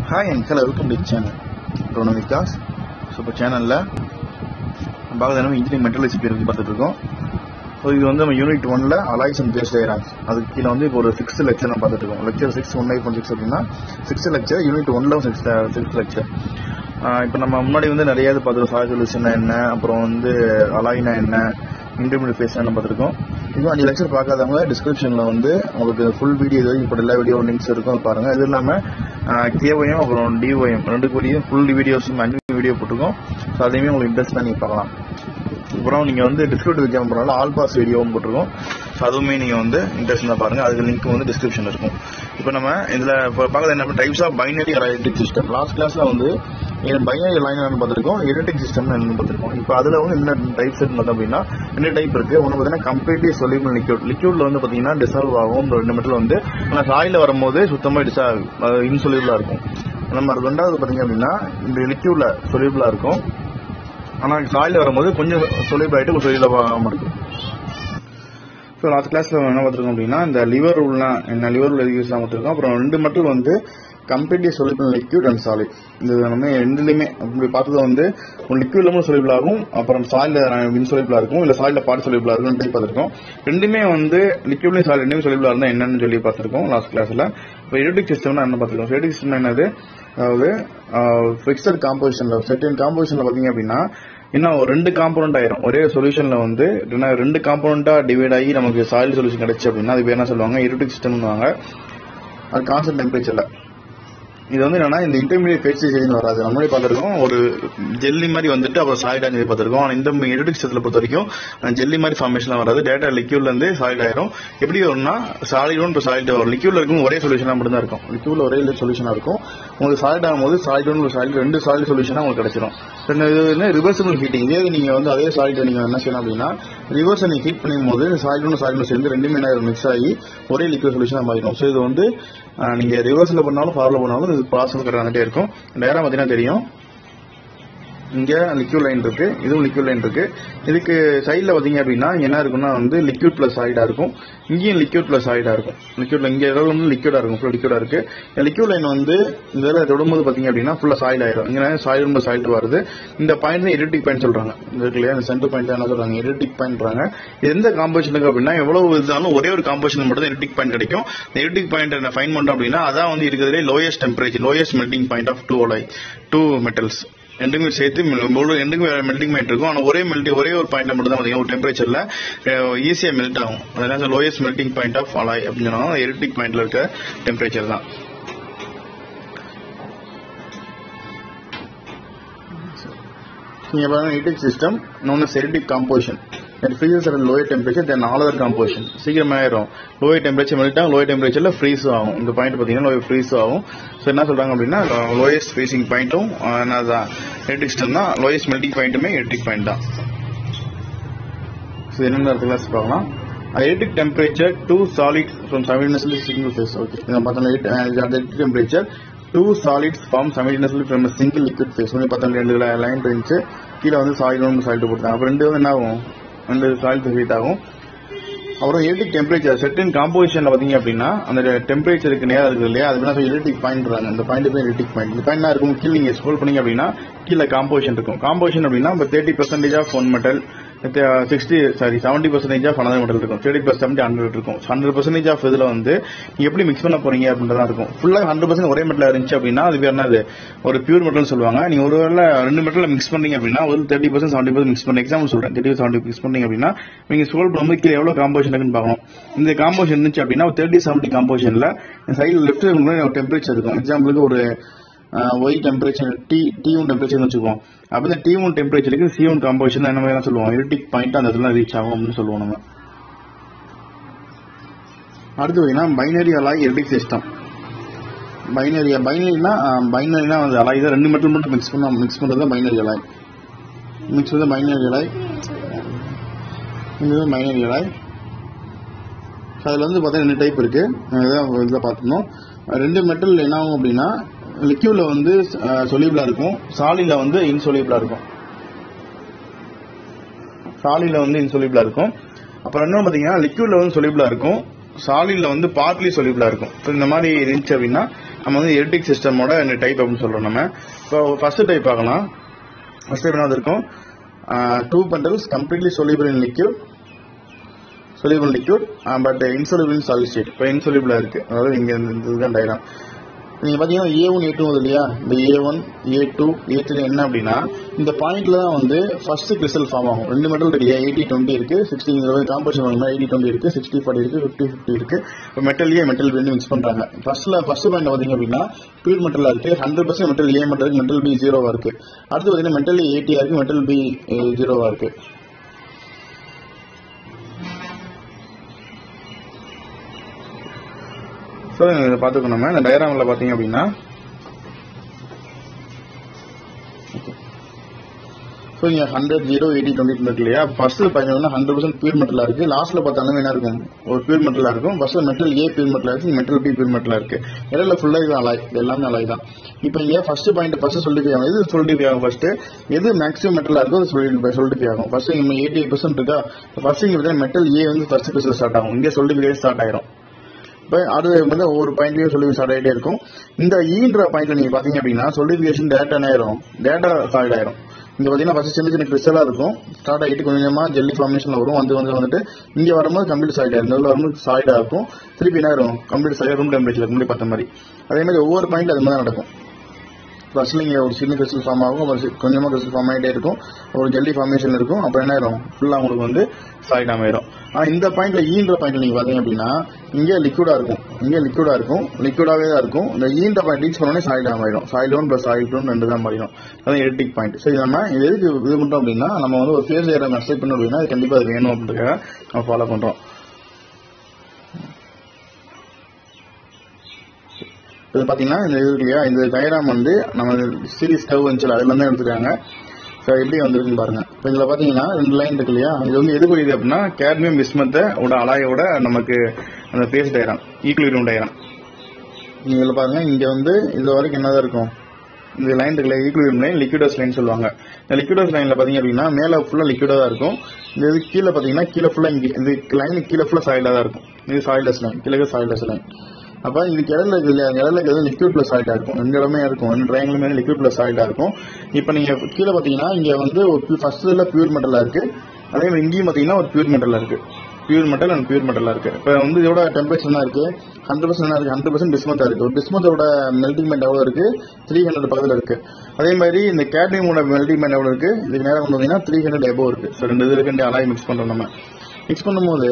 Hi and hello welcome to channel ரோனோ Vikas so இப்போ சேனலில் பார்க்குறது நம்ம இன்ஜினியரிங் மெட்டலிஸ்ட் பற்றி பார்த்துட்டு இருக்கோம் ஸோ இது வந்து நம்ம யூனிட் ஒன்ல அலாய்ஸ் அண்ட் பேஸ் டயராம்ஸ் அதுக்கு கீழே வந்து இப்போ ஒரு சிக்ஸ்த் லெக்சர் நம்ம பார்த்துட்டு இருக்கோம் lecture six one eight one six அப்படின்னா சிக்ஸ்த் லெக்சர் யூனிட் ஒன்ல சிக்ஸ் சிக்ஸ்த் லெக்சர் இப்போ நம்ம முன்னாடி வந்து நிறைய இது பார்த்துருக்கோம் சாய் சொல்யூஷன் என்ன அப்புறம் வந்து அலாய்னா என்ன இன்டர்மீடியட் ஃபேஸ் என்ன பார்த்துருக்கோம் இன்னும் அஞ்சு லெக்சர் பார்க்காதவங்க டிஸ்கிரிப்ஷனில் வந்து உங்களுக்கு ஃபுல் வீடியோ இது இப்போ எல்லா வீடியோ லிங்க்ஸ் இருக்கும் அது பாருங்க இது இல்லாமல் கேஒயம் அப்புறம் டிஒயம் ரெண்டு கூடியும் ஃபுல் வீடியோஸும் அஞ்சு வீடியோ போட்டிருக்கோம் ஸோ அதையுமே உங்களுக்கு இன்ட்ரெஸ்ட் தான் நீங்கள் பார்க்கலாம் அப்புறம் நீங்கள் வந்து டிஸ்கிரிப்டிவ் எக்ஸாம் போனாலும் ஆல் பாஸ் வீடியோவும் போட்டிருக்கோம் ஸோ அதுவுமே நீங்கள் வந்து இன்ட்ரெஸ்ட் தான் பாருங்கள் அதுக்கு லிங்க் வந்து டிஸ்கிரிப்ஷனில் இருக்கும் இப்போ நம்ம இதில் இப்போ பார்க்குறது என்ன types of binary eutectic system last கிளாஸில் வந்து பைனரி லைன் என்னன்னு பார்த்துருக்கோம் எலக்ட்ரிக் சிஸ்டம் என்னன்னு பார்த்துருக்கோம் இப்போ அதில் வந்து என்ன டைப்ஸ் பார்த்தோம் அப்படின்னா ரெண்டு டைப் இருக்குது ஒன்று பார்த்தீங்கன்னா கம்ப்ளீட்லி சொல்யூபிள் லிக்யூட் லிக்யூட்ல வந்து பார்த்தீங்கன்னா டிசால்வ் ஆகும் இந்த ரெண்டு மெட்டல் வந்து ஆனால் சாயில் வரும்போது சுத்தமாக டிசால்வ் இன்சொல்யூபிளாக இருக்கும் நம்ம ரெண்டாவது பார்த்தீங்க அப்படின்னா இந்த லிக்யூட்ல சொல்யூபிளாக இருக்கும் ஆனால் சாயில் வரும்போது கொஞ்சம் சொல்யூபிள் ஆகிட்டு கொஞ்சம் சொல்யூபிள் ஆகாமல் இருக்கும் ஸோ லாஸ்ட் கிளாஸ்ல என்ன பார்த்துருக்கோம் அப்படின்னா இந்த லிவர் ரூல்னா என்ன லிவர் ரூல் எதுக்கு யூஸ் பார்த்துருக்கோம் அப்புறம் ரெண்டு மட்டும் வந்து completely soluble liquid and solid இது நம்ம ரெண்டுலையுமே அப்படி பார்த்தது வந்து ஒரு லிக்யூட்ல சொல்யூபிள் ஆகும் அப்புறம் சாயில இன்சொல்யூபிளா இருக்கும் இல்ல சாயில பாட் சொல்யூபிளா இருக்கும் டைப் பார்த்துருக்கோம் ரெண்டுமே வந்து லிக்யூட்லையும் சாலிட் ரெண்டுமே சொல்யூபிளா இருந்தா என்னன்னு சொல்லி பார்த்துருக்கோம் லாஸ்ட் கிளாஸ்ல இப்போ எலக்ட்ரிக் சிஸ்டம்னா என்ன பார்த்துருக்கோம் எலக்ட்ரிக் சிஸ்டம் என்னது அதாவது ஃபிக்ஸட் காம்போசிஷன்ல செட்டின் காம்போசிஷன்ல பாத்தீங்க அப்படின்னா இன்னும் ஒரு ரெண்டு காம்போனன்ட் ஆயிரும் ஒரே சொல்யூஷன்ல வந்து ரெண்டு காம்போனண்டா டிவைட் ஆகி நமக்கு சாயில் சொல்யூஷன் கிடைச்சு அப்படின்னா அது பேர் என்ன சொல்லுவாங்க எலக்ட்ரிக் சிஸ்டம்னுவாங்க அது கான்ஸ்டன்ட் டெம்பரேச்சர்ல இது வந்து என்னன்னா இந்த இன்டர்மீடியட் ஃபேஸ் ஸ்டேஜ்னு வராது நம்மளே பார்த்துருக்கோம் ஒரு ஜெல்லி மாதிரி வந்துட்டு அப்புறம் சாலிடா சொல்லி பார்த்துருக்கோம் ஆனால் இந்த எலக்ட்ரிக் சிஸ்டத்தில் பொறுத்த வரைக்கும் ஜெல்லி மாதிரி ஃபார்மேஷன்லாம் வராது டேட்டா லிக்யூட்ல இருந்து சாலிட் ஆயிரும் எப்படி வரும்னா சாலிடும் இப்போ சாலிட் வரும் லிக்யூட்ல இருக்கும் ஒரே சொல்யூஷனாக மட்டும் தான் இருக்கும் லிக்யூட்ல ஒரே சொல்யூஷனா இருக்கும் உங்களுக்கு சாலிட் ஆகும்போது சாலிடும் சாலிட் ரெண்டு சாலிட் சொல்யூஷனா உங்களுக்கு கிடைச்சிடும் ரெண்டு இது வந்து ரிவர்சபிள் ஹீட்டிங் இதே நீங்க வந்து அதே சாலிட் நீங்க என்ன செய்யணும் அப்படின்னா ரிவர்ஸ் நீங்க ஹீட் பண்ணும் போது சாலிடும் சாலிடும் சேர்ந்து ரெண்டுமே மிக்ஸ் ஆகி ஒரே லிக்யூட் சொல்யூஷனா மாறிடும் ஸோ இது வந்து நீங்க ரிவர்ஸ்ல பண்ணாலும் ஃபார்ல பண்ணாலும் இது ப்ராசஸ் வந்துட்டே இருக்கும் நேரம் பார்த்தீங்கன்னா தெரியும் இங்க லிக்யூட் லைன் இருக்கு இதுவும் லிக்யூட் லைன் இருக்கு இதுக்கு சைடில் பார்த்தீங்க அப்படின்னா என்ன இருக்குன்னா வந்து லிக்யூட் பிளஸ் ஆயிடா இருக்கும் இங்கேயும் லிக்யூட் பிளஸ் ஆயிடா இருக்கும் லிக்யூட்ல இங்க ஏதாவது வந்து லிக்யூடா இருக்கும் ஃபுல்லாக லிக்யூடா இருக்கு லிக்யூட் லைன் வந்து இந்த இதில் தொடும்போது பார்த்தீங்க அப்படின்னா ஃபுல்லாக சாயில் ஆயிடும் இங்கே சாயில் ரொம்ப சாயில் வருது இந்த பாயிண்ட் எரிட்டிக் பாயிண்ட் சொல்றாங்க இந்த இருக்கு இல்லையா இந்த சென்டர் பாயிண்ட் என்ன சொல்றாங்க எரிட்டிக் பாயிண்ட்றாங்க எந்த காம்போசிஷனுக்கு அப்படின்னா எவ்வளவு இருந்தாலும் ஒரே ஒரு காம்போசிஷன் மட்டும் தான் எரிட்டிக் பாயிண்ட் கிடைக்கும் இந்த எரிட்டிக் பாயிண்ட் என்ன ஃபைன் பண்ணோம் அப்படின்னா அதான் வந்து இருக்கிறதுலே lowest temperature lowest melting point of two ஒலை டூ மெட்டல்ஸ் ரெண்டுமே சேர்த்து ரெண்டுமே மெல்டிங் பாயிண்ட் இருக்கும் ஆனால் ஒரே மெல்டி ஒரே ஒரு பாயிண்ட் மட்டும் தான் பார்த்தீங்கன்னா ஒரு டெம்பரேச்சர்ல ஈஸியாக மெல்ட் ஆகும் அதனால lowest melting point of alloy அப்படின்னு சொன்னா எரிட்டிக் பாயிண்ட்ல இருக்க டெம்பரேச்சர் தான் நீங்க பாருங்க heating system known as acidic composition it freezes at a lower temperature than all other composition சீக்கிரம் ஆயிரும் லோயர் டெம்பரேச்சர் மெல்ட் ஆகும் லோயர் டெம்பரேச்சர்ல ஃப்ரீஸ் ஆகும் இந்த பாயிண்ட் பாத்தீங்கன்னா லோயர் ஃப்ரீஸ் ஆகும் ஸோ என்ன சொல்றாங்க அப்படின்னா லோயஸ்ட் ஃப்ரீசிங் பாயிண்ட்டும் என்னதான் எலக்ட்ரிக் சிஸ்டம் தான் லோயஸ்ட் மெல்டிங் பாயிண்ட்டுமே எலக்ட்ரிக் பாயிண்ட் தான் ஸோ என்னென்ன கிளாஸ் பார்க்கலாம் electric temperature two solids from simultaneously single phase okay இதை பார்த்தோம்னா electric temperature two solids form simultaneously from a single liquid phase ஒன்று பார்த்தோம் ரெண்டு லைன் இருந்துச்சு கீழே வந்து சாலிட் ஒன்று சாலிட் போட்டாங்க அப்புறம் ரெண்டு வந்து என்ன ஆகும் ரெண்டு சாலிட் ஹீட் ஆகும் அப்புறம் எலக்ட்ரிக் டெம்பரேச்சர் செட்டின் காம்போசிஷன்ல பாத்தீங்க அப்படின்னா அந்த டெம்பரேச்சருக்கு நேரம் இருக்கு இல்லையா அதுக்கு என்ன எலக்ட்ரிக் பாயிண்ட் அந்த பாயிண்ட் தான் எலக்ட்ரிக் பாயிண்ட் இந்த பாயிண்ட் இருக்கும் கீழே நீங்க ஸ்கோல் பண்ணீங்க அப்படின்னா கீழே காம்போசிஷன் இருக்கும் காம்போசிஷன் அப்படின்னா இப்போ thirty percentage of one metal sixty sorry seventy percentage of another metal இருக்கும் தேர்ட்டி பிளஸ் செவன்டி ஹண்ட்ரட் இருக்கும் ஹண்ட்ரட் பர்சன்டேஜ் ஆஃப் இதுல வந்து நீங்க எப்படி மிக்ஸ் பண்ண போறீங்க அப்படின்றதா இருக்கும் ஃபுல்லா ஹண்ட்ரட் பர்சன்ட் ஒரே மெட்டல் இருந்துச்சு அப்படின்னா அது பேர் என்னது ஒரு பியூர் மெட்டல் சொல்லுவாங்க நீங்க ஒரு வேளை ரெண்டு மெட்டல் மிக்ஸ் பண்ணீங்க அப்படின்னா ஒரு thirty percent seventy percent mix பண்ண எக்ஸாம்பிள் சொல்றேன் தேர்ட்டி செவன்டி மிக்ஸ் பண்ணீங்க அப்படின்னா நீங்க ஸ்கோல் பண்ணும்போது கீழே எவ்வளவு காம்போசிஷன் இருக்குன்னு பார்க்கணும் இந்த காம்போசிஷன் இருந்துச்சு அப்படின்னா தேர்ட்டி செவன்டி காம்போசிஷன்ல சைடில் லெஃப்ட் டெம்பரேச்சர் இருக்கும் எக்ஸாம்பிளுக்கு ஒரு Y temperature T T one temperature வச்சுக்குவோம் அப்போ இந்த டி ஒன் டெம்பரேச்சருக்கு சி ஒன் காம்போசிஷன் என்ன மாதிரி சொல்லுவோம் எலக்ட்ரிக் பாயிண்ட் அந்த இடத்துல ரீச் ஆகும் அப்படின்னு சொல்லுவோம் நம்ம அடுத்து பார்த்தீங்கன்னா binary alloy electric system binary பைனரினா பைனரினா வந்து அலாய் தான் ரெண்டு மெட்டல் மட்டும் மிக்ஸ் பண்ண மிக்ஸ் பண்ணுறது தான் பைனரி அலாய் மிக்ஸ் வந்து பைனரி அலாய் இது பைனரி அலாய் அதில் வந்து பார்த்தீங்கன்னா ரெண்டு டைப் இருக்கு இதான் இதில் பார்த்துருந்தோம் ரெண்டு மெட்டல் என்ன ஆகும் அப்படின்னா லிக்யூட்ல வந்து சொல்யூபிளா இருக்கும் சாலில வந்து இன்சொல்யூபிளா இருக்கும் சாலில வந்து இன்சொல்யூபிளா இருக்கும் அப்புறம் என்ன பாத்தீங்கன்னா லிக்யூட்ல வந்து சொல்யூபிளா இருக்கும் சாலிட்ல வந்து பார்ட்லி சொல்யூபிளா இருக்கும் So, இந்த மாதிரி இருந்துச்சு அப்படின்னா நம்ம வந்து எரிட்டிக் சிஸ்டமோட டைப் அப்படின்னு சொல்றோம் நம்ம இப்போ ஃபர்ஸ்ட் டைப் பார்க்கலாம் ஃபர்ஸ்ட் டைப் என்ன இருக்கும் two bundles completely soluble in liquid soluble liquid but insoluble in solid state இப்போ insoluble இருக்கு அதாவது இங்க இந்த இந்த இதுதான் டயக்ராம் நீங்க பாத்தீங்கன்னா ஏ ஒன் ஏ டூ வருது இல்லையா இந்த A one A two A three என்ன அப்படின்னா இந்த பாயிண்ட்ல தான் வந்து ஃபர்ஸ்ட் கிறிஸ்டல் ஃபார்ம் ஆகும் ரெண்டு மெட்டல் இருக்கு இல்லையா எயிட்டி டுவெண்ட்டி இருக்கு சிக்ஸ்டி காம்படிஷன் வாங்கினா எயிட்டி டுவெண்ட்டி இருக்கு சிக்ஸ்டி ஃபார்ட்டி இருக்கு ஃபிஃப்டி ஃபிஃப்டி இருக்கு இப்போ மெட்டல் ஏ மெட்டல் ரெண்டு மிக்ஸ் பண்றாங்க ஃபர்ஸ்ட்ல ஃபர்ஸ்ட் பாயிண்ட் பாத்தீங்க அப்படின்னா பியூர் மெட்டலா இருக்கு hundred percent metal A metal இருக்கு மெட்டல் பி ஜீரோவா இருக்கு அடுத்து பாத்தீங்கன்னா மெட்டல் எயிட்டியா இருக்கு மெட்டல் பி ஜீரோவா இருக்கு ஸோ இதை பார்த்துக்கணும் நம்ம இந்த டயராமில் பார்த்தீங்க அப்படின்னா ஸோ இங்கே ஹண்ட்ரட் ஜீரோ எயிட்டி டுவெண்ட்டி இருக்கு இல்லையா ஃபர்ஸ்ட் பார்த்தீங்கன்னா ஹண்ட்ரட் பர்சன்ட் பியூர் மெட்டலாக இருக்கு லாஸ்ட்ல பார்த்தாலும் என்ன இருக்கும் ஒரு பியூர் மெட்டலாக இருக்கும் ஃபர்ஸ்ட் மெட்டல் ஏ பியூர் மெட்டலாக இருக்கு மெட்டல் பி பியூர் மெட்டலாக இருக்கு இடையில ஃபுல்லாக இது அலாய் இது எல்லாமே அலாய் தான் இப்போ இங்கே ஃபர்ஸ்ட் பாயிண்ட் ஃபர்ஸ்ட் சொல்லிட்டு ஆகும் எது சொல்லிட்டு ஆகும் ஃபர்ஸ்ட் எது மேக்ஸிமம் மெட்டலாக இருக்கோ அது சொல்லி சொல்லிட்டு ஆகும் ஃபர்ஸ்ட் இங்கே எயிட்டி பர்சன்ட் இருக்கா ஃபர்ஸ்ட் இங்கே மெட்டல் ஏ வந்து ஃபர்ஸ்ட் கிறிஸ்டல் ஸ்டார்ட் ஆகும் இங்கே சொல்லிட்டு ஸ்டார்ட் ஆயிரும் இப்போ அது வந்து ஒவ்வொரு பாயிண்ட்லயும் சொல்லி ஸ்டார்ட் ஆகிட்டே இருக்கும் இந்த ஈன்ற பாயிண்ட்ல நீங்க பாத்தீங்க அப்படின்னா சொல்லிஃபிகேஷன் டேட்டா என்ன ஆயிரும் டேட்டா சாலிட் ஆயிரும் இங்க பாத்தீங்கன்னா ஃபர்ஸ்ட் சின்ன சின்ன கிறிஸ்டலா இருக்கும் ஸ்டார்ட் ஆகிட்டு கொஞ்சம் கொஞ்சமா ஜெல்லி ஃபார்மேஷன்ல வரும் வந்து வந்து வந்துட்டு இங்க வரும்போது கம்ப்ளீட் சாலிட் ஆயிரும் நடுவில் வரும்போது சாலிடா இருக்கும் திருப்பி என்ன ஆயிரும் கம்ப்ளீட் சாலிட் ரூம் டெம்பரேச்சர் முன்னாடி பார்த்த மாதிரி அதே மாதிரி ஒவ்வொரு பாயிண்ட்ல அது மாதிரி தான் நடக்கும் ஃபர்ஸ்ட்ல இங்க ஒரு சின்ன கிறிஸ்டல் ஃபார்ம் ஆகும் அப்புறம் சி- கொஞ்சமா கிறிஸ்டல் ஃபார்ம் ஆகிட்டே இருக்கும் ஒரு ஜெல்லி ஃபார்மேஷன் இருக்கும் அப்புறம் என்ன ஆயிரும் ஃபுல்லா உங்களுக்கு வந்து சாலிட் ஆயிரும் ஆனா இந்த பாயிண்ட்ல ஈன்ற பாயிண்ட்ல நீங்க பாத்தீங்க அப்படின்னா இங்க லிக்விடா இருக்கும் இங்க லிக்விடா இருக்கும் லிக்விடாவே தான் இருக்கும் இந்த ஈன்ற பாயிண்ட் ரீச் பண்ணோடனே சாலிட் ஆயிரும் solid one plus solid two ரெண்டு தான் மாறிடும் அதான் எலக்ட்ரிக் பாயிண்ட் சரி நம்ம இது எதுக்கு இது பண்றோம் அப்படின்னா நம்ம வந்து ஒரு ஃபேஸ் ஏரியா மெசேஜ் பண்ணோம் அப்படின்னா அது கண்டிப்பா அது வேணும் அப்படின்றதுக்காக நம்ம ஃபாலோ பண்றோம் இது பாத்தீங்கன்னா இந்த இது இல்லையா இந்த டயராம் வந்து நம்ம சீரிஸ் கவ் வந்துச்சு அதுல இருந்து எடுத்துருக்காங்க ஸோ எப்படி வந்திருக்குன்னு பாருங்க இப்போ இதுல பாத்தீங்கன்னா ரெண்டு லைன் இருக்கு இல்லையா இது வந்து எது புரியுது அப்படின்னா கேட்மியம் விஸ்மத்தை ஓட அலாயோட நமக்கு அந்த பேஸ் டயராம் ஈக்குவலிபியம் டயராம் நீங்க இதுல பாருங்க இங்க வந்து இது வரைக்கும் என்னதான் இருக்கும் இந்த லைன் இருக்குல்ல ஈக்குவலிபியம் லைன் லிக்விடஸ் லைன் சொல்லுவாங்க இந்த லிக்விடஸ் லைன்ல பாத்தீங்க அப்படின்னா மேல ஃபுல்லா லிக்விடா தான் இருக்கும் இந்த இது கீழே பாத்தீங்கன்னா கீழே ஃபுல்லா இங்க இந்த லைன் கீழே ஃபுல்லா சாயிலா தான் இருக்கும் இது சாயிலஸ் லைன் கீழே சாயிலஸ் லைன் அப்ப இதுக்கு இடையில இருக்கு இல்லையா அந்த இடையில இருக்கிறது லிக்விட் பிளஸ் ஆயிட்டா இருக்கும் ரெண்டு இடமே இருக்கும் ரெண்டு ட்ரையாங்கிளுமே லிக்விட் பிளஸ் ஆயிட்டா இருக்கும் இப்போ நீங்க கீழே பாத்தீங்கன்னா இங்க வந்து ஒரு ஃபர்ஸ்ட் இதுல பியூர் மெட்டலா இருக்கு அதே மாதிரி இங்கேயும் பாத்தீங்கன்னா ஒரு பியூர் மெட்டலா இருக்கு பியூர் மெட்டல் அண்ட் பியூர் மெட்டலா இருக்கு இப்போ வந்து இதோட டெம்பரேச்சர் என்ன இருக்கு ஹண்ட்ரட் பர்சன்ட் என்ன இருக்கு ஹண்ட்ரட் பர்சன்ட் பிஸ்மத்தா இருக்கு ஒரு பிஸ்மத்தோட மெல்டிங் பாயிண்ட் எவ்வளவு இருக்கு த்ரீ ஹண்ட்ரட் பக்கத்துல இருக்கு அதே மாதிரி இந்த கேட்ரிங்கோட மெல்டிங் பாயிண்ட் எவ்வளவு இருக்கு இதுக்கு நேரம் கொண்டு வந்தீங்கன்னா த்ரீ ஹண்ட்ரட் எபோ இருக்கு ஸோ ரெண்டு இது ரெண்டு அலாய் மிக்ஸ் பண்றோம் நம்ம மிக்ஸ் பண்ணும்போது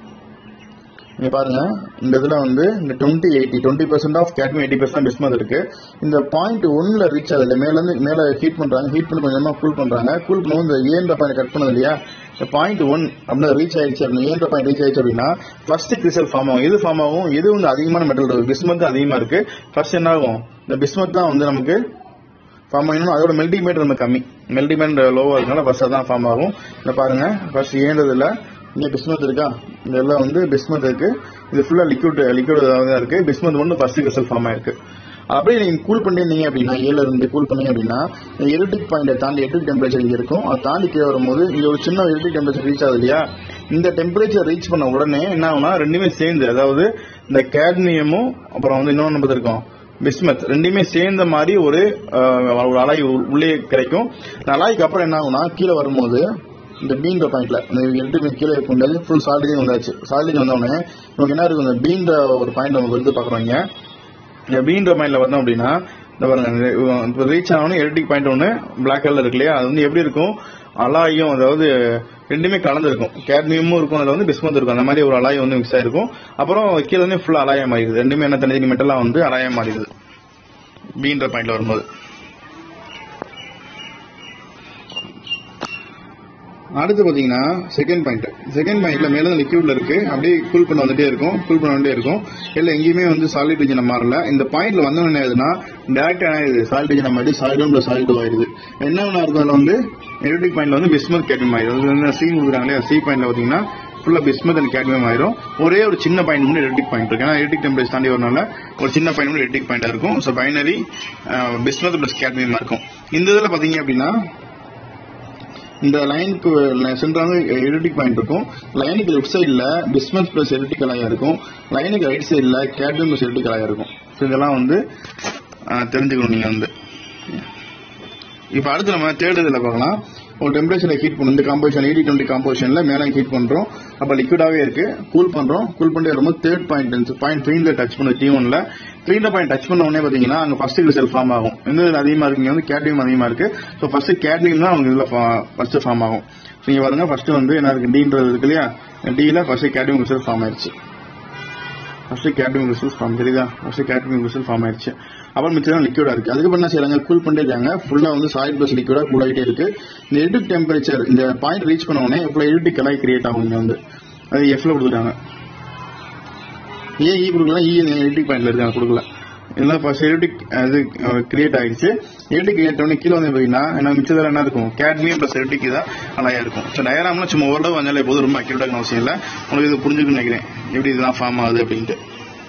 இங்க பாருங்க இந்த இதுல வந்து இந்த twenty eighty twenty percent of cadmium eighty percent bismuth இருக்கு இந்த பாயிண்ட் ஒன்ல ரீச் ஆகுது மேல இருந்து மேல ஹீட் பண்றாங்க ஹீட் பண்ணி கொஞ்சமா கூல் பண்றாங்க கூல் பண்ணும்போது இந்த ஏன்ற பாயிண்ட் கட் பண்ணது இல்லையா இந்த பாயிண்ட் ஒன் அப்படின்னு ரீச் ஆயிடுச்சு அப்படின்னு ஏன்ற பாயிண்ட் ரீச் ஆயிடுச்சு அப்படின்னா ஃபர்ஸ்ட் கிறிஸ்டல் ஃபார்ம் ஆகும் எது ஃபார்ம் ஆகும் எது வந்து அதிகமான மெட்டல் இருக்கு பிஸ்மத் அதிகமா இருக்கு ஃபர்ஸ்ட் என்ன ஆகும் இந்த பிஸ்மத் தான் வந்து நமக்கு ஃபார்ம் ஆகணும் அதோட மெல்டிங் மேட் ரொம்ப கம்மி மெல்டிங் மேட் லோவா இருக்கனால ஃபர்ஸ்ட் தான் ஃபார்ம் ஆகும் இந்த பாருங்க ஃபர்ஸ்ட் ஏன்றதுல இங்க பிஸ்மத் இருக்கா இதெல்லாம் வந்து பிஸ்மத் இருக்கு இது ஃபுல்லா லிக்விட் லிக்விட் தான் இருக்கு பிஸ்மத் ஒன்று ஃபர்ஸ்ட் கிறிஸ்டல் ஃபார்ம் ஆயிருக்கு அப்படியே நீங்க கூல் பண்ணிருந்தீங்க அப்படின்னா ஏல இருந்து கூல் பண்ணீங்க அப்படின்னா இந்த எரிட்டிக் பாயிண்டை தாண்டி எரிட்டிக் டெம்பரேச்சர் இங்க இருக்கும் அதை தாண்டி கீழே வரும்போது இங்க ஒரு சின்ன எரிட்டிக் டெம்பரேச்சர் ரீச் ஆகுது இல்லையா இந்த டெம்பரேச்சர் ரீச் பண்ண உடனே என்ன ஆகும்னா ரெண்டுமே சேர்ந்து அதாவது இந்த கேட்மியமும் அப்புறம் வந்து இன்னொன்று நம்ம இருக்கும் பிஸ்மத் ரெண்டுமே சேர்ந்த மாதிரி ஒரு அஹ், ஒரு அலாய் உ- உள்ளே கிடைக்கும் இந்த அலாய்க்கு அப்புறம் என்ன ஆகும்னா கீழே வரும்போது இந்த பீன்ற பாயிண்ட்ல இந்த எட்டு கீழே இருக்கும்போது ஃபுல் சாலிடே வந்தாச்சு சாலிடே வந்தோடனே நமக்கு என்ன இருக்கும் இந்த பீன்ற ஒரு பாயிண்ட் நமக்கு வந்து பாக்குறோங்க இந்த பீன்ற பாயிண்ட்ல வந்தோம் அப்படின்னா இந்த பாருங்க இப்போ ரீச் ஆனோடனே எலக்ட்ரிக் பாயிண்ட் ஒன்று பிளாக் கலர் இருக்கு இல்லையா அது வந்து எப்படி இருக்கும் அலாயும் அதாவது ரெண்டுமே கலந்துருக்கும் கேட்மியமும் இருக்கும் அதுல வந்து பிஸ்மத் இருக்கும் அந்த மாதிரி ஒரு அலாயம் வந்து மிக்ஸ் ஆயிருக்கும் அப்புறம் கீழே வந்து ஃபுல்லா அலாயா மாறிடுது ரெண்டுமே என்ன தனித்தனி மெட்டலா வந்து அலாயா மாறிடுது பீன்ற பாயிண்ட்ல வரும்போது அடுத்து பாத்தீங்கன்னா செகண்ட் பாயிண்ட் செகண்ட் பாயிண்ட்ல மேல லிக்யூட்ல இருக்கு அப்படியே கூல் பண்ண வந்துட்டே இருக்கும் கூல் பண்ண வந்துட்டே இருக்கும் இல்ல எங்கேயுமே வந்து சாலிட் ரீஜன் மாறல இந்த பாயிண்ட்ல வந்த என்ன ஆகுதுன்னா டேரக்டா என்ன ஆகுது சாலிட் ரீஜன் மாறி சாலிட் ஒன் பிளஸ் சாலிட் ஆயிடுது என்ன ஒண்ணா இருக்கும் அதுல வந்து எலக்ட்ரிக் பாயிண்ட்ல வந்து பிஸ்மத் கேட்மியம் ஆயிடுது அது வந்து சி கொடுக்குறாங்களே சி பாயிண்ட்ல பாத்தீங்கன்னா ஃபுல்லா பிஸ்மத் அண்ட் கேட்மியம் ஆயிரும் ஒரே ஒரு சின்ன பாயிண்ட் மட்டும் எலக்ட்ரிக் பாயிண்ட் இருக்கு ஏன்னா எலக்ட்ரிக் டெம்பரேச்சர் தாண்டி வரனால ஒரு சின்ன பாயிண்ட் மட்டும் எலக்ட்ரிக் பாயிண்டா இருக்கும் ஸோ பைனரி பிஸ்மத் பிளஸ் கேட்மியமா இருக்கும் இந்த இதுல பாத்தீங்க அப்படின்னா இந்த லைனுக்கு சென்றாங்க எலக்ட்ரிக் பாயிண்ட் இருக்கும் லைனுக்கு லெஃப்ட் சைடில் பிஸ்மத் பிளஸ் எலக்ட்ரிக் அலாயா இருக்கும் லைனுக்கு ரைட் சைடில் கேட்மியம் பிளஸ் எலக்ட்ரிக் அலாயா இருக்கும் ஸோ இதெல்லாம் வந்து ஆஹ், தெரிஞ்சுக்கணும் நீங்கள் வந்து இப்போ அடுத்து நம்ம தேர்ட் இதில் பார்க்கலாம் ஒரு டெம்பரேச்சரில் ஹீட் பண்ணும் இந்த காம்போசிஷன் எயிட்டி டுவெண்ட்டி காம்போசிஷனில் மேலே ஹீட் பண்ணுறோம் அப்போ லிக்விடாகவே இருக்கு கூல் பண்ணுறோம் கூல் பண்ணிட்டு வரும்போது தேர்ட் பாயிண்ட் பாயிண்ட் த்ரீல டச் பண்ண டி ஒன்ல த்ரீல பாயிண்ட் டச் பண்ண உடனே பார்த்தீங்கன்னா அங்கே ஃபர்ஸ்ட் கிறிஸ்டல் ஃபார்ம் ஆகும் எந்த இதில் அதிகமாக இருக்கு இங்க வந்து கேட்ரியம் அதிகமாக இருக்கு ஸோ ஃபர்ஸ்ட் கேட்ரியம் தான் அவங்க இதில் ஃபர்ஸ்ட் ஃபார்ம் ஆகும் ஸோ இங்கே பாருங்க ஃபர்ஸ்ட் வந்து என்ன இருக்கு டீன்றது இருக்கு இல்லையா டீல ஃபர்ஸ்ட் கேட்ரியம் கிறிஸ்டல் ஃபார்ம் ஆயிடுச்சு ஃபர்ஸ்ட் கேட்ரியம் கிறிஸ்டல் ஃபார்ம் தெரியுதா ஃபர்ஸ்ட் கேட்ரியம் கிறிஸ்டல் ஃபார்ம் ஆயிடுச்சு அப்புறம் மிச்சம் லிக்விடா இருக்கு அதுக்கப்புறம் என்ன செய்யறாங்க கூல் பண்ணிட்டே இருக்காங்க ஃபுல்லா வந்து சாலிட் பிளஸ் லிக்விடா கூல் ஆகிட்டே இருக்கு இந்த எடிட் டெம்பரேச்சர் இந்த பாயிண்ட் ரீச் பண்ண உடனே இப்போ எடிட் கலாய் கிரியேட் ஆகும் இங்க வந்து அது எஃப்ல கொடுத்துட்டாங்க ஏன் இ கொடுக்கல இ எடிட் பாயிண்ட்ல இருக்காங்க கொடுக்கல இதெல்லாம் ஃபர்ஸ்ட் எடிட் அது கிரியேட் ஆயிடுச்சு எடிட் கிரியேட் உடனே கீழே வந்து பார்த்தீங்கன்னா என்ன மிச்சத்தில் என்ன இருக்கும் கேட்மியம் ப்ளஸ் எடிட் தான் அலையா இருக்கும் ஸோ டயராம்லாம் சும்மா ஓரளவு வந்தாலே போதும் ரொம்ப அக்யூரேட்டாக அவசியம் இல்லை உங்களுக்கு இது புரிஞ்சுக்கணும்னு நினைக்கிறேன் எப்படி இதெல்லாம் ஃபார்ம் ஆகுது அப்படின்ட்டு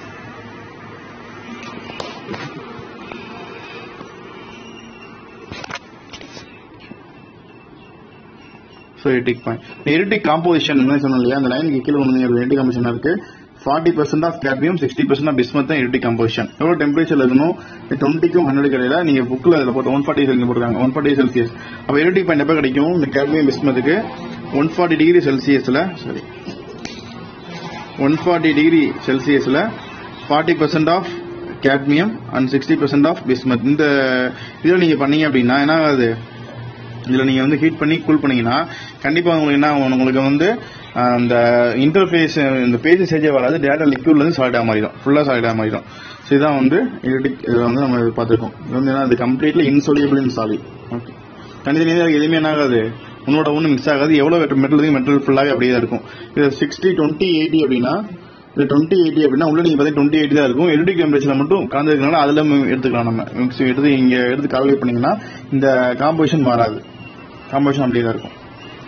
so eutectic point eutectic composition என்ன சொன்னோம் இல்லையா அந்த லைனுக்கு கீழே வந்து எரிட்டிக் காம்போசிஷன் இருக்கு forty percent of cadmium sixty percent of bismuth தான் எரிட்டிக் கம்போசிஷன் எவ்வளோ டெம்பரேச்சர் இருக்கணும் டுவெண்ட்டிக்கும் ஹண்ட்ரட் கிடையில நீங்க புக்கில் அதில் போட்டு ஒன் ஃபார்ட்டி இங்கே போட்டுருக்காங்க ஒன் ஃபார்ட்டி செல்சியஸ் அப்போ எரிட்டிக் பாயிண்ட் எப்போ கிடைக்கும் இந்த கேட்மியம் பிஸ்மத்துக்கு ஒன் ஃபார்ட்டி டிகிரி செல்சியஸில் சாரி ஒன் ஃபார்ட்டி டிகிரி செல்சியஸில் forty percent of cadmium and sixty percent of bismuth இந்த இதில் நீங்கள் பண்ணீங்க அப்படின்னா என்ன ஆகுது இதில் நீங்கள் வந்து ஹீட் பண்ணி கூல் பண்ணீங்கன்னா கண்டிப்பாக உங்களுக்கு என்ன ஆகும்? உங்களுக்கு வந்து ஆஹ், அந்த இன்டர்ஃபேஸ் இந்த பேஜ் ஸ்டேஜே வராது டேட்டா லிக்யூட்லேருந்து சாலிடாக மாறிடும் ஃபுல்லாக சாலிடாக மாறிடும் ஸோ இதான் வந்து எலிட்டிக் இதை வந்து நம்ம பார்த்துருக்கோம் இது வந்து என்ன அது completely insoluble in solid okay தனித்தனியாக எதுவுமே என்ன ஆகாது உன்னோட ஒன்று மிக்ஸ் ஆகாது எவ்வளோ மெட்டல் மெட்டல் ஃபுல்லாகவே அப்படியே தான் இருக்கும் இது சிக்ஸ்டி டுவெண்ட்டி எயிட்டி அப்படின்னா இது டுவெண்ட்டி எயிட்டி அப்படின்னா உள்ள நீங்க பார்த்தீங்கன்னா டுவெண்ட்டி எயிட்டி தான் இருக்கும் எலிட்டிக் டெம்பரேச்சர் மட்டும் கலந்துருக்கனால அதில் எடுத்துக்கலாம் நம்ம மிக்ஸ் எடுத்து இங்க எடுத்து கால்குலேட் பண்ணீங்கன்னா இந்த காம்போசிஷன் மாறாது காம்போசிஷன் அப்படியே தான் இருக்கும்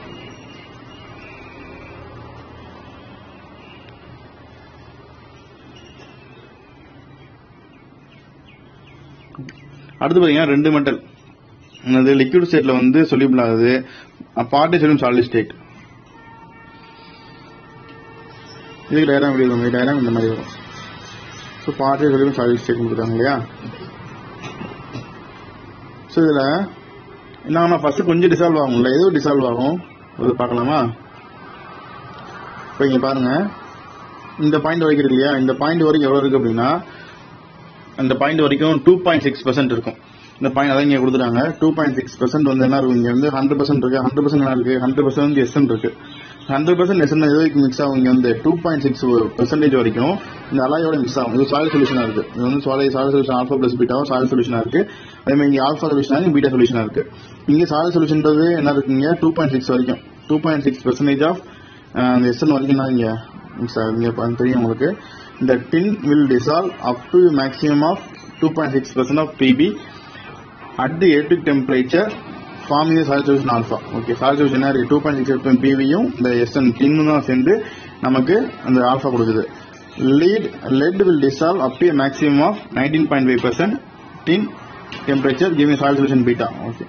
அடுத்து பாத்தீங்கன்னா ரெண்டு மெட்டல் அது லிக்விட் ஸ்டேட்ல வந்து சொல்யூபிள் ஆகுது பார்ட்டி சொல்லும் சாலிட் ஸ்டேட் இதுக்கு டயராம் எப்படி வரும் டயராம் இந்த மாதிரி வரும் ஸோ பார்ட்டி சொல்லும் சாலிட் ஸ்டேட் கொடுத்துருக்காங்க இல்லையா ஸோ இதில் என்ன ஃபர்ஸ்ட் கொஞ்சம் டிசால்வ் ஆகும்ல ஏதோ டிசால்வ் ஆகும் அது பார்க்கலாமா இப்போ இங்க பாருங்க இந்த பாயிண்ட் வரைக்கும் இருக்கு இல்லையா இந்த பாயிண்ட் வரைக்கும் எவ்வளவு இருக்கு அப்படின்னா அந்த பாயிண்ட் வரைக்கும் டூ பாயிண்ட் சிக்ஸ் பர்சன்ட் இருக்கும் இந்த பாயிண்ட் அதான் இங்க கொடுத்துட்டாங்க டூ பாயிண்ட் சிக்ஸ் பர்சன்ட் வந்து என்ன இருக்கும் இங்க வந்து ஹண்ட்ரட் பர்சன்ட் இருக்கு ஹண்ட்ரட் பர்சன்ட் என்ன இருக்கு ஹண்ட்ரட் பர்சன்ட் வந்து எஸ்என் இருக்கு ஹண்ட்ரட் பர்சன்ட் எஸ்என் எது வரைக்கும் மிக்ஸ் ஆகும் இங்க வந்து டூ பாயிண்ட் சிக்ஸ் பெர்சன்டேஜ் வரைக்கும் இந்த அலாயோட மிக்ஸ் ஆகும் இது சாலிட் சொல்யூஷனா இருக்கு இது வந்து solid solid solution alpha plus பீட்டாவும் சாலிட் சொல்யூஷனா இருக்கு அதே மாதிரி இங்க ஆல்ஃபா சொல்யூஷனா இருக்கு பீட்டா சொல்யூஷனா இருக்கு இங்க சாலிட் சொல்யூஷன்றது என்ன இருக்குங்க டூ பாயிண்ட் சிக்ஸ் வரைக்கும் two point six percentage of அந்த எஸ்என் வரைக்கும் தான் இங்க மிக்ஸ் ஆகுது இங்க பா- தெரியும் உங்களுக்கு இந்த tin will dissolve up to maximum of two point six percent of Pb at the acidic temperature forming the solid solution alpha okay solid solution என்ன இருக்கு டூ பாயிண்ட் சிக்ஸ் பிவியும் இந்த எஸ்என் டின்னும் தான் சேர்ந்து நமக்கு அந்த ஆல்ஃபா கொடுக்குது lead lead will dissolve up to a maximum of 19.5 percent tin temperature giving solid solution beta okay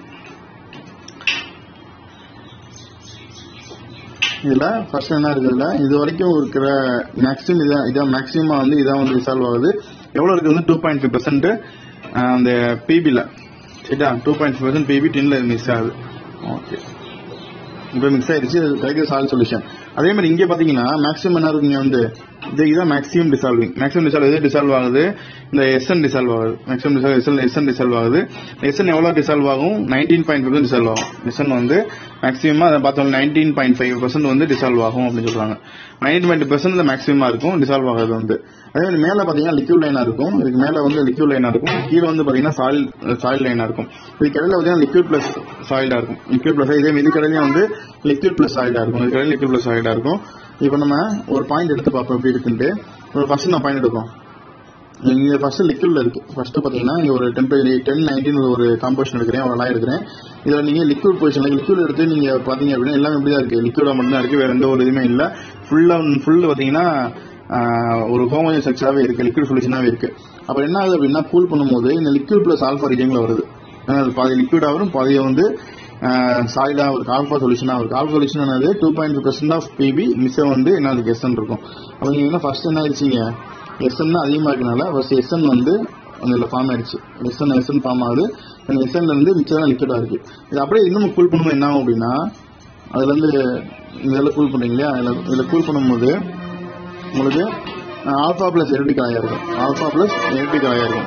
இதுல first என்ன இருக்குதுல இது வரைக்கும் இருக்கிற மேக்ஸிமம் இதான் இதான் மேக்ஸிமம் வந்து இதான் வந்து ரிசால்வ் ஆகுது எவ்வளவு இருக்கு வந்து டூ பாயிண்ட் ஃபைவ் பர்சன்ட் அந்த பிபில சரியா two point five percent Pb டின்ல மிக்ஸ் ஆகுது ஓகே இப்போ மிக்ஸ் ஆயிடுச்சு கிடைக்கிற சால்வ் சொல்யூஷன் அதே மாதிரி இங்கே பார்த்தீங்கன்னா மேக்ஸிமம் என்ன இருக்குங்க வந்து இது இதான் மேக்ஸிமம் டிசால்விங் மேக்ஸிமம் டிசால்வ் எது டிசால்வ் ஆகுது இந்த எஸ்என் டிசால்வ் ஆகுது maximum dissolve Sn Sn dissolve ஆகுது எஸ்என் எவ்வளோ டிசால்வ் ஆகும் நைன்டீன் பாயிண்ட் ஃபைவ் டிசால்வ் ஆகும் எஸ்என் வந்து மேக்ஸிமம் அதை பார்த்தோம் நைன்டீன் பாயிண்ட் ஃபைவ் பர்சன்ட் வந்து டிசால்வ் ஆகும் அப்படின்னு சொல்றாங்க நைன்டீன் பாயிண்ட் பர்சன்ட் மேக்ஸிமமா இருக்கும் டிசால்வ் ஆகுது வந்து அதே மாதிரி மேல பாத்தீங்கன்னா லிக்யூட் லைனா இருக்கும் இதுக்கு மேல வந்து லிக்யூட் லைனா இருக்கும் கீழே வந்து பாத்தீங்கன்னா சாயில் சாயில் லைனா இருக்கும் இதுக்கு இடையில பாத்தீங்கன்னா லிக்யூட் பிளஸ் சாயில்டா இருக்கும் லிக்யூட் பிளஸ் இதே மாதிரி இதுக்கு இடையிலயும் வந்து லிக்யூட் பிளஸ் சாயில்டா இருக்கும் இதுக்கு இடையில லிக்யூட் பிளஸ் சாயில்டா இருக்கும் இப்போ நம்ம ஒரு பாயிண்ட் எடுத்து பார்ப்போம் எப்படி இருக்குன்ட்டு ஒரு ஃபர்ஸ்ட் நான் பாயிண்ட் எடுப்போம் இங்க ஃபர்ஸ்ட் லிக்விட்ல இருக்கு ஃபர்ஸ்ட் பாத்தீங்கன்னா இங்க ஒரு டெம்பரேச்சர் டென் நைன்டீன் ஒரு காம்போசிஷன் எடுக்கிறேன் ஒரு லாய் எடுக்கிறேன் இதுல நீங்க லிக்விட் பொசிஷன்ல லிக்விட் எடுத்து நீங்க பாத்தீங்க அப்படின்னா எல்லாமே இப்படி தான் இருக்கு லிக்விடா மட்டும் தான் இருக்கு வேற எந்த ஒரு இதுவுமே இல்ல ஃபுல்லா ஃபுல் பாத்தீங்கன்னா ஆஹ், ஒரு ஹோமோஜன் ஸ்ட்ரக்சராகவே இருக்கு லிக்விட் சொல்யூஷனாவே இருக்கு அப்ப என்ன ஆகுது அப்படின்னா கூல் பண்ணும்போது இந்த லிக்விட் பிளஸ் ஆல்ஃபா ரீஜன்ல வருது ஏன்னா அது பாதி லிக்விடா வரும் பாதியை வந்து சாலிடா ஒரு ஆல்ஃபா சொல்யூஷனா இருக்கு ஆல்ஃபா சொல்யூஷன் என்னது two point percent of Pb மிஸ் வந்து என்ன கெஸ்டன் இருக்கும் அப்ப நீங்க என்ன ஃபர்ஸ்ட் என்ன ஆயிடுச்சீங்க எஸ்என் அதிகமாக இருக்கனால ஃபர்ஸ்ட் எஸ்என் வந்து அதில் ஃபார்ம் ஆயிடுச்சு எஸ்என் எஸ்என் ஃபார்ம் ஆகுது அந்த எஸ்என்ல இருந்து மிச்சம் லிக்விடாக இருக்கு இது அப்படியே இன்னும் கூல் பண்ணும்போது என்ன ஆகும் அப்படின்னா அதுல இருந்து இதெல்லாம் கூல் பண்றீங்க இல்லையா இதில் இதில் கூல் பண்ணும்போது உங்களுக்கு ஆல்ஃபா பிளஸ் எலக்ட்ரிக் ஆயா இருக்கும் ஆல்ஃபா பிளஸ் எலக்ட்ரிக் ஆயா இருக்கும்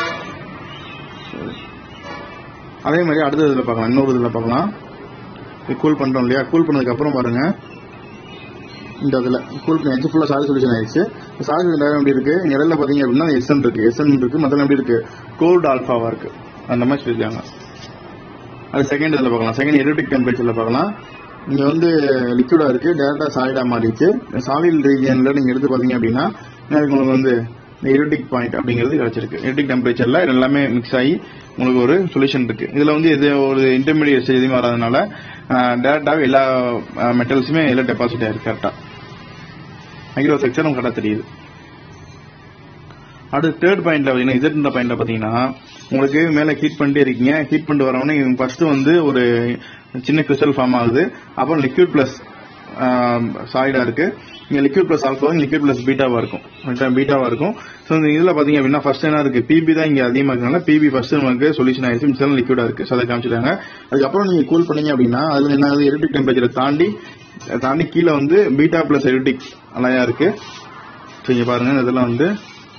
அதே மாதிரி அடுத்த இதில் பார்க்கலாம் இன்னொரு இதில் பார்க்கலாம் இது கூல் பண்ணுறோம் இல்லையா கூல் பண்ணதுக்கு அப்புறம் பாருங்க இந்த இதில் கூல் பண்ணி எச்சு ஃபுல்லாக சாரி சொல்யூஷன் ஆயிடுச்சு சாரி சொல்யூஷன் எப்படி இருக்கு இங்க இடையில பார்த்தீங்க அப்படின்னா எஸ்என் இருக்கு எஸ்என் இருக்கு மொத்தம் எப்படி இருக்கு கோல்டு ஆல்ஃபாவா இருக்கு அந்த மாதிரி சொல்லியிருக்காங்க அது செகண்ட் இதில் பார்க்கலாம் செகண்ட் எலக்ட்ரிக் டெம்பரேச்சரில் பார்க்கலாம் இங்கே வந்து லிக்விடா இருக்கு டேரக்டா சாலிடா மாறிடுச்சு சாலிட் ரீஜியன்ல நீங்க எடுத்து பாத்தீங்க அப்படின்னா எனக்கு உங்களுக்கு வந்து இந்த எலக்ட்ரிக் பாயிண்ட் அப்படிங்கிறது கிடைச்சிருக்கு எலக்ட்ரிக் டெம்பரேச்சர்ல எல்லாமே மிக்ஸ் ஆகி உங்களுக்கு ஒரு சொல்யூஷன் இருக்கு இதுல வந்து இது ஒரு இன்டர்மீடியட் ஸ்டேஜ் எதுவும் வராதனால டேரக்டாவே எல்லா மெட்டல்ஸுமே எல்லாம் டெபாசிட் ஆயிருக்கு கரெக்டா மைக்ரோ செக்ஷன் நமக்கு கரெக்டாக தெரியுது அடுத்து தேர்ட் பாயிண்ட்ல பார்த்தீங்கன்னா இசட்ன்ற பாயிண்ட்ல பார்த்தீங்கன்னா உங்களுக்கு மேலே ஹீட் பண்ணிட்டே இருக்கீங்க ஹீட் பண்ணிட்டு வரவொடனே ஃபர்ஸ்ட் வந்து ஒரு சின்ன கிறிஸ்டல் ஃபார்ம் ஆகுது அப்புறம் லிக்விட் பிளஸ் சாலிடா இருக்கு இங்க liquid plus alpha liquid plus பீட்டாவா இருக்கும் பீட்டாவா இருக்கும் ஸோ இந்த இதுல பாத்தீங்க அப்படின்னா ஃபர்ஸ்ட் என்ன இருக்கு பிபி தான் இங்க அதிகமா இருக்கனால பிபி ஃபர்ஸ்ட் நமக்கு சொல்யூஷன் ஆயிடுச்சு மிச்சம் லிக்விடா இருக்கு ஸோ அதை காமிச்சிட்டாங்க அதுக்கப்புறம் நீங்க கூல் பண்ணீங்க அப்படின்னா அதுல என்ன ஆகுது எலக்ட்ரிக் டெம்பரேச்சரை தாண்டி தாண்டி கீழே வந்து பீட்டா பிளஸ் எலக்ட்ரிக் அலையா இருக்கு ஸோ இங்க பாருங்க இந்த இதெல்லாம் வந்து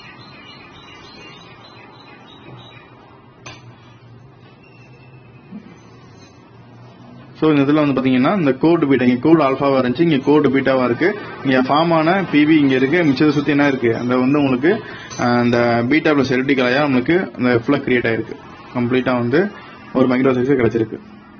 ஸோ இந்த இதில் வந்து பார்த்தீங்கன்னா இந்த கோடு பீட்டா இங்கே கோடு ஆல்ஃபாவா இருந்துச்சு இங்கே கோடு பீட்டாவா இருக்கு இங்கே ஃபார்ம் ஆன பிவி இங்கே இருக்கு மிச்சத்தை சுற்றி என்ன இருக்கு அந்த வந்து உங்களுக்கு அஹ், இந்த பீட்டா பிளஸ் எலக்ட்ரிக்கலாயா உங்களுக்கு அந்த ஃபுல்லாக கிரியேட் ஆயிருக்கு கம்ப்ளீட்டாக வந்து ஒரு மைக்ரோ சைஸ் கிடைச்சிருக்கு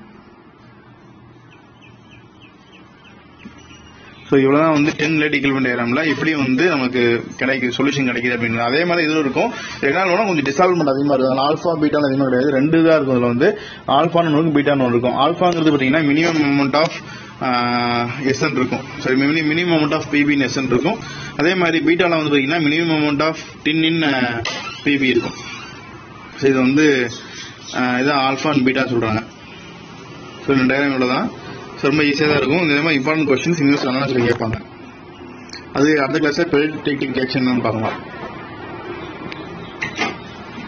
ஸோ இவ்வளவுதான் வந்து டென் லேட் ஈக்குவல் டயக்ராம்ல எப்படி வந்து நமக்கு கிடைக்குது சொல்யூஷன் கிடைக்குது அப்படின்னு அதே மாதிரி இதுல இருக்கும் ரெண்டாவது கொஞ்சம் டிசால்வ்மெண்ட் அதிகமா இருக்கும் ஆல்ஃபா பீட்டான அதிகமாக கிடையாது ரெண்டு தான் இருக்கும் இதுல வந்து ஆல்ஃபான்னு ஒன்று இருக்கும் பீட்டான்னு ஒன்று இருக்கும் ஆல்ஃபாங்கிறது பார்த்தீங்கன்னா மினிமம் அமௌண்ட் ஆஃப் எஸ்என் இருக்கும் சரி மினிமம் அமௌண்ட் ஆஃப் பிபின்னு எஸ்என் இருக்கும் அதே மாதிரி பீட்டால வந்து பார்த்தீங்கன்னா minimum amount of tin in Pb இருக்கும் ஸோ இது வந்து ஆஹ் இதான் ஆல்ஃபா அண்ட் பீட்டா சொல்றாங்க ஸோ இந்த டயக்ராம் இவ்வளோதான் ஸோ ரொம்ப ஈஸியாக தான் இருக்கும் இந்த மாதிரி இம்பார்ட்டன்ட் கொஸ்டின்ஸ் இங்கிலீஷ் வேணாலும் சொல்லி கேட்பாங்க அது அடுத்த கிளாஸில் பெரிய டெக்னிக் ரியாக்ஷன் பார்க்கலாம்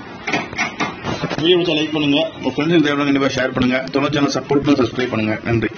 வீடியோ லைக் பண்ணுங்க உங்க ஃப்ரெண்ட்ஸ் தேவையான கண்டிப்பாக ஷேர் பண்ணுங்க தொடர்ந்து சேனல் சப்போர்ட் பண்ணி சப்ஸ்கிரைப் பண்ணுங்க நன்றி